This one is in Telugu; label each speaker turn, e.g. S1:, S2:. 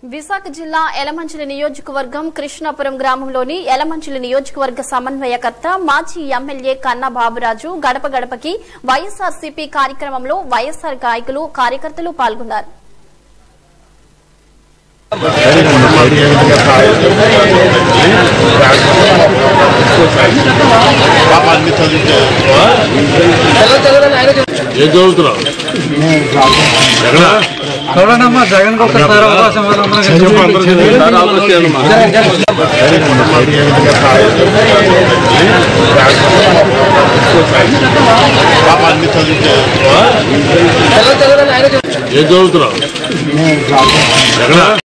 S1: విశాఖ జిల్లా ఎలమంచిలి నియోజకవర్గం కృష్ణాపురం గ్రామంలోని ఎలమంచిలి నియోజకవర్గ సమన్వయకర్త మాజీ ఎమ్మెల్యే కన్నా బాబురాజు గడప గడపకి వైఎస్ఆర్సీపీ కార్యక్రమంలో వైఎస్ఆర్ గాయకులు కార్యకర్తలు పాల్గొన్నారు
S2: బాబా అన్ని చదివితే
S3: ఏం చదువుతున్నావు ఎక్కడ
S4: చూడండమ్మా జగన్ కి ఒక్కసారి అవకాశం ఇవ్వాలమ్మా.
S3: చెప్పు అందరికీ
S2: బాబా అన్ని చదివితే
S3: ఏం చదువుతున్నావు ఎక్కడ